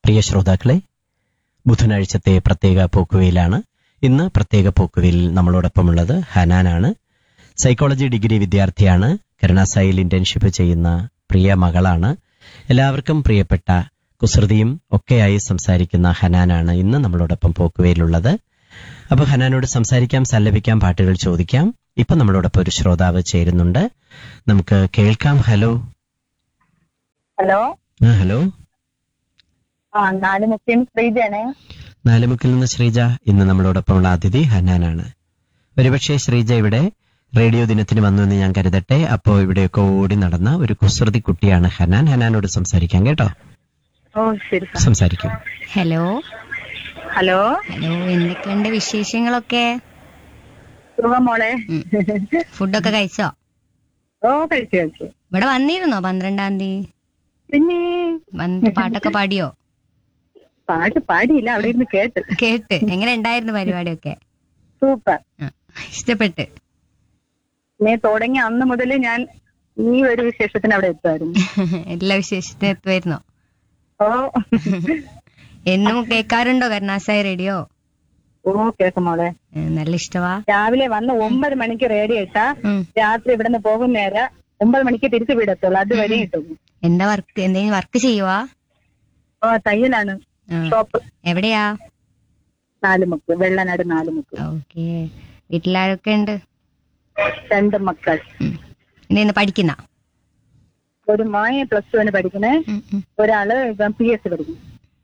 പ്രിയ ശ്രോതാക്കളെ ബുധനാഴ്ചത്തെ പ്രത്യേക പോക്കുവയിലാണ് ഇന്ന് പ്രത്യേക പോക്കുവയിൽ നമ്മളോടൊപ്പമുള്ളത് ഹനാനാണ് സൈക്കോളജി ഡിഗ്രി വിദ്യാർത്ഥിയാണ് കരുണാസായിൽ ഇന്റേൺഷിപ്പ് ചെയ്യുന്ന പ്രിയ മകളാണ് എല്ലാവർക്കും പ്രിയപ്പെട്ട കുസൃതിയും ഒക്കെയായി സംസാരിക്കുന്ന ഹനാനാണ് ഇന്ന് നമ്മളോടൊപ്പം പോക്കുവയിലുള്ളത് അപ്പൊ ഹനാനോട് സംസാരിക്കാം സല്ലപിക്കാം പാട്ടുകൾ ചോദിക്കാം ഇപ്പൊ നമ്മളോടൊപ്പം ഒരു ശ്രോതാവ് ചേരുന്നുണ്ട് നമുക്ക് കേൾക്കാം ഹലോ ഹലോ ആ ഹലോ ആ നാല് മുസ്ലിം ശ്രീജാണ് നാലുമുക്കിൽ നിന്ന് ശ്രീജ ഇന്ന് നമ്മളോടൊപ്പമുള്ള അതിഥി ഹനാനാണ് ഒരുപക്ഷെ ശ്രീജ ഇവിടെ റേഡിയോ ദിനത്തിന് വന്നു എന്ന് ഞാൻ കരുതട്ടെ അപ്പോ ഇവിടെയൊക്കെ ഓടി നടന്ന ഒരു കുസൃതി കുട്ടിയാണ് ഹനാൻ ഹനാനോട് സംസാരിക്കാം കേട്ടോ ഓ ശരി സാർ സംസാരിക്കും ഹലോ ഹലോ ഹലോ എന്തൊക്കെയുണ്ട് വിശേഷങ്ങളൊക്കെ സുഖം മോളെ ഉം. ഫുഡൊക്കെ കഴിച്ചോ ഓ കഴിച്ചു കഴിച്ചു ഇവിടെ വന്നിരുന്നോ പന്ത്രണ്ടാം തീയതി പിന്നെ വന്ന് പാട്ടൊക്കെ പാടിയോ പാട്ട് പാടിയില്ല അവിടെ ഇരുന്ന് കേട്ട് കേട്ട് എങ്ങനെ ഉണ്ടായിരുന്നു പരിപാടിയൊക്കെ സൂപ്പർ ആ, ഇഷ്ടപ്പെട്ട് നീ തുടങ്ങി അന്ന് മുതൽ ഞാൻ ഈ ഒരു വിശേഷത്തിന് അവിടെ എത്തുമായിരുന്നു എല്ലാ വിശേഷത്തിനും എത്തുമായിരുന്നോ ഓ എന്നും കേൾക്കാറുണ്ടോ കരുണാസായി റേഡിയോ ഓ കേക്കും മോളെ ഏ, നല്ല ഇഷ്ടവാ രാവിലെ വന്ന് ഒമ്പത് മണിക്ക് റേഡിയോ ഇട്ടാ ഉം. രാത്രി ഇവിടുന്ന് പോകുന്നേര ഒമ്പത് മണിക്ക് തിരിച്ചു വീടെത്തുള്ളൂ അതുവരെ കിട്ടും എന്താ വർക്ക് എന്തെങ്കിലും വർക്ക് ചെയ്യുവാ ഓ തയ്യലാണ് ആ, ഷോപ്പ് എവിടെയാ നാലുമുക്ക് വെള്ളനാട് നാലുമുക്ക് ഓക്കെ വീട്ടിലാരൊക്കെ ഉണ്ട് രണ്ട് മക്കൾ ഉം. ഇന്ന് പഠിക്കുന്ന ഒരു മോയെ പ്ലസ് ടുവിന് പഠിക്കണേ ഉം, ഉം. ഒരാള് പി എസ് സി പഠിക്കുന്നു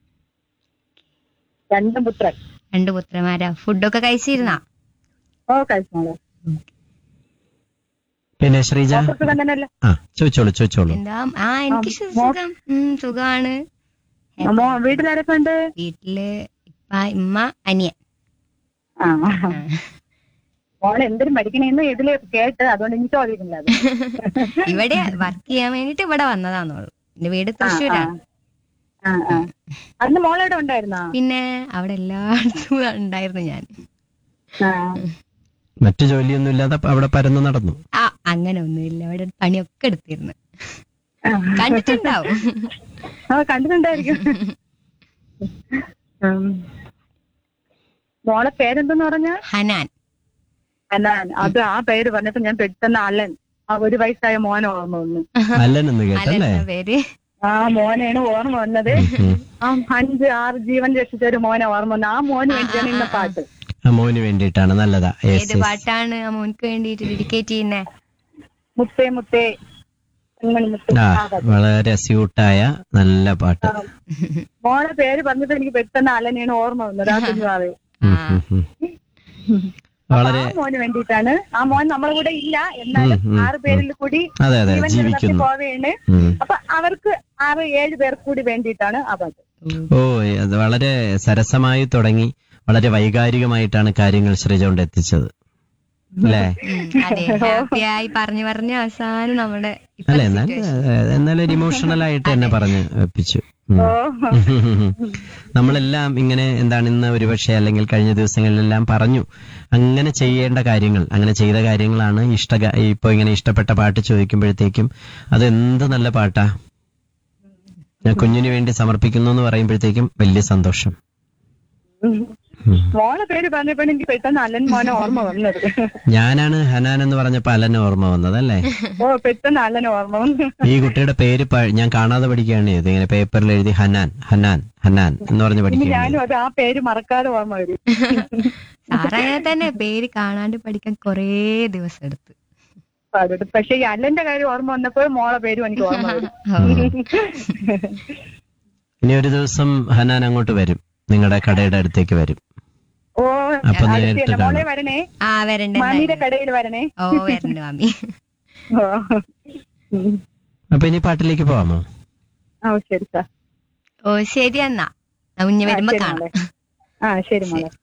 രണ്ടും പുത്രൻ രണ്ട് പുത്രന്മാരാ ഫുഡൊക്കെ കഴിച്ചിരുന്നാ ഓ കഴിച്ചോളൂ പിന്നെ ശ്രീജ സുഖം തന്നെയല്ലേ ആ ചോദിച്ചോളൂ ചോദിച്ചോളൂ എന്താ ആ എനിക്ക് ആ, മോ- സുഖം ഉം, സുഖമാണ് മോ വീട്ടിലാരൊക്കെ ഉണ്ട് വീട്ടില് ഇപ്പ ഇമ്മ അനിയൻ ആ ആ. മോളെ എന്തിനും പഠിക്കണേന്ന് ഇതില് കേട്ട് അതുകൊണ്ട് എനിക്ക് ചോദിക്കുന്നില്ല അത്. ഇവിടെ വർക്ക് ചെയ്യാൻ വേണ്ടിട്ട് ഇവിടെ വന്നതാന്നുള്ളു എന്റെ വീട് ആ, തൃശ്ശൂരാണ് ആ, ആ. അന്ന് മോളെവിടെ ഉണ്ടായിരുന്നോ പിന്നെ അവിടെ എല്ലായിടത്തും ഉണ്ടായിരുന്നു ഞാൻ ആ. മറ്റു ജോലിയൊന്നും ഇല്ലാതെ അവിടെ പരന്നു നടന്നു ആ അങ്ങനെ ഒന്നുമില്ല അവിടെ പണിയൊക്കെ എടുത്തിരുന്നു ആ. കണ്ടിട്ടുണ്ടാവും ആ കണ്ടിട്ടുണ്ടായിരിക്കും ഉം. മോളെ പേരെന്തെന്ന് പറഞ്ഞ ഹനാൻ അല്ലാൻ അത് ആ പേര് പറഞ്ഞപ്പോ ഞാൻ പെട്ടെന്ന് അലൻ ആ ഒരു വയസ്സായ മോനെ ഓർമ്മ വന്നു അല്ലെന്ന് കേട്ടല്ലേ അല്ലെന്ന പേര് ആ മോനെയാണ് ഓർമ്മ വന്നത് ഉം. ആ അഞ്ച് ആറ് ജീവൻ രക്ഷിച്ച ഒരു മോനെ ഓർമ്മ വന്നു ആ മോന് വേണ്ടിയാണ് ഇന്ന പാട്ട് ആ മോന് വേണ്ടിയിട്ടാണ് നല്ലതാ Yes, ഏത് yes. പാട്ടാണ് ആ മോൻക്ക് വേണ്ടിട്ട് ഡെഡിക്കേറ്റ് ചെയ്യുന്നേ മുത്തേ മുത്തേ അങ്ങനെ മുത്തേ ആ ആ പാട്ട്. വളരെ സ്യൂട്ടായ നല്ല പാട്ട് മോളെ പേര് പറഞ്ഞിട്ട് എനിക്ക് പെട്ടെന്ന് അലനെയാണ് ഓർമ്മ വന്നത് ആ കുഞ്ഞുവാവേ ഉം, ഉം, ഉം. വളരെ ആ മോന് വേണ്ടിയിട്ടാണ് ആ മോൻ നമ്മളെ കൂടെ ഇല്ല എന്നാലും ഉം, ഉം, ആറ് പേരിൽ കൂടി അതെ അതെ ജീവൻ നിലനിർത്തി ജീവിക്കുന്നു പോവുകയാണ് ഉം. അപ്പൊ അവർക്ക് ആറ് ഏഴ് പേർക്ക് കൂടി വേണ്ടിയിട്ടാണ് ആ പാട്ട് ഓ അത് വളരെ സരസമായി തുടങ്ങി വളരെ വൈകാരികമായിട്ടാണ് കാര്യങ്ങൾ ശ്രീജ കൊണ്ട് എത്തിച്ചത് അല്ലേ ഉം, അതെ ഹാപ്പിയായി പറഞ്ഞു പറഞ്ഞ് അവസാനം നമ്മുടെ ഇപ്പൊ അല്ല എന്നാൽ എന്നാൽ ഒരു ഇമോഷണൽ ആയിട്ട് എന്നെ പറഞ്ഞ് എപ്പിച്ചു ഉം. ഓ നമ്മളെല്ലാം ഇങ്ങനെ എന്താണ് ഇന്ന് ഒരുപക്ഷെ അല്ലെങ്കിൽ കഴിഞ്ഞ ദിവസങ്ങളിലെല്ലാം പറഞ്ഞു അങ്ങനെ ചെയ്യേണ്ട കാര്യങ്ങൾ അങ്ങനെ ചെയ്ത കാര്യങ്ങളാണ് ഇഷ്ട ഇപ്പൊ ഇങ്ങനെ ഇഷ്ടപ്പെട്ട പാട്ട് ചോദിക്കുമ്പോഴത്തേക്കും അത് എന്ത് നല്ല പാട്ടാ ഞാൻ കുഞ്ഞിന് വേണ്ടി സമർപ്പിക്കുന്നു എന്ന് പറയുമ്പോഴത്തേക്കും വലിയ സന്തോഷം ഉം. മോളെ പേര് പറഞ്ഞപ്പോ എനിക്ക് പെട്ടെന്ന് അലൻ മോനെ ഓർമ്മ വന്നത് ഞാനാണ് ഹനാൻ എന്ന് പറഞ്ഞപ്പോ അലന് ഓർമ്മ വന്നത് അല്ലേ ഓ പെട്ടെന്ന് അലൻ ഓർമ്മ വന്നു ഈ കുട്ടിയുടെ പേര് പ- ഞാൻ കാണാതെ പഠിക്കുകയാണ് ചെയ്തത് ഇങ്ങനെ പേപ്പറിൽ എഴുതി ഹനാൻ ഹനാൻ ഹനാൻ എന്ന് പറഞ്ഞ് ഇനി പഠിക്കുകയാണ് ഞാനും അത് ആ പേര് മറക്കാതെ ഓർമ്മ വരും സാറങ്ങനെ തന്നെ പേര് കാണാണ്ട് പഠിക്കാൻ കൊറേ ദിവസം എടുത്ത് പാടും പക്ഷെ ഈ അലന്റെ കാര്യം ഓർമ്മ വന്നപ്പോൾ മോളെ പേരും എനിക്ക് ഓർമ്മ വരും ഇനി ഒരു ദിവസം ഹനാൻ അങ്ങോട്ട് വരും നിങ്ങളുടെ കടയുടെ അടുത്തേക്ക് വരും ഓ അപ്പൊ അടുത്ത് നേരിട്ട് തന്നെ. മോളെ കാണാം. വരണേ ആ വരണ്ട മാമിയുടെ കടയിൽ വരണേ ഓ വരണ്ട മാമി ഓ ഉം. അപ്പൊ ഇനി പാട്ടിലേക്ക് പോവാമോ ആ ശരി സാർ ഓ ശരി എന്നാ കുഞ്ഞ് ആ, വരുമ്പോ ശരി കാണാം മോളെ. ആ ശരി മോളെ